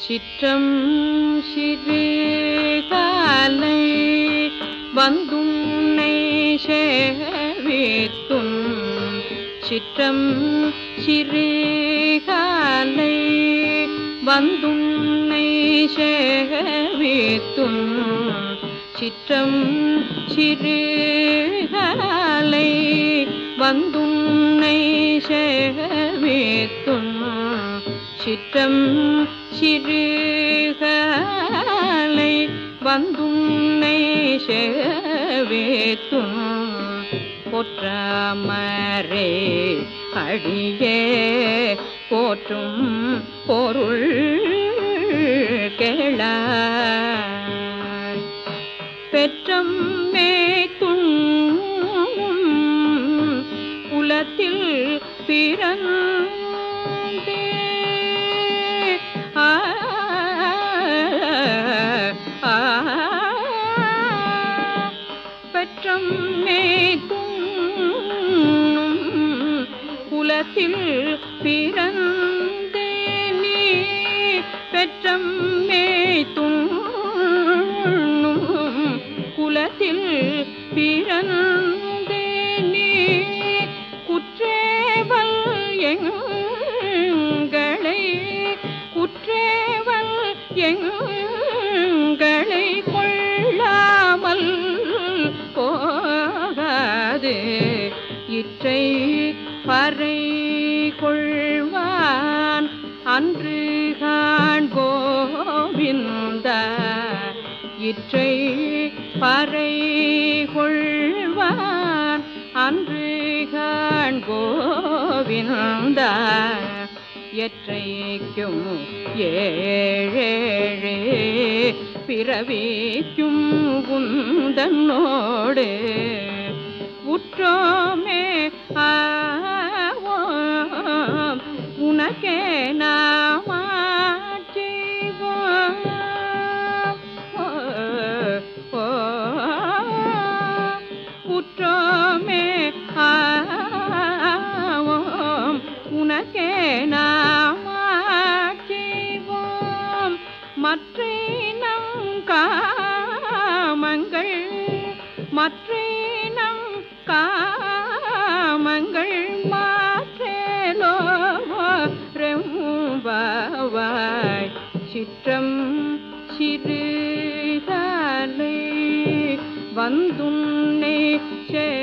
சிற்றம் சிறுகாலை வந்துன்னை சேவித்தும் சிற்றம் சிறுகாலை வந்துன்னை சேவித்தும் சிற்றம் சிறுகாலை வந்துன்னை சேவித்தும் சிற்றம் சிறுகாலை வந்துன்னை சேவித்தும் பொற்றாமரே அடியே போற்றும் பொருள் கேளாய் பெற்றம் மேத்தும் குலத்தில் பிறந்தே ஆ, ஆ, பெற்றம் மேத்தும் குலத்தில் பிறந்தே நீ பெற்றம் மேத்தும் குலத்தில் பிறந்தே நீ குற்றேவல் எங்களை குற்றேவல் எங்களை கொள்ளாமல் போகாது இற்றை பறை கொள்வான் அன்று காண் கோவிந்த இற்றை பறை கொள்வான் அன்று காண் கோவிந்த எற்றைக்கும் ஏழேழே பிறவிக்கும் உந்தன்னோடு உற்றோமே ஆவோம் உனக்கே நாமாட்சிவோம் ஓ, உற்றோமே ஆவோம் உனக்கே நாமாட்சிவோம் மற்ற நம் காமங்கள் மற்ற நம் காமங்கள் மாற்றேலோ ரெம்பாவாய் சிற்றம் சிறுகாலை வந்துன்னை சே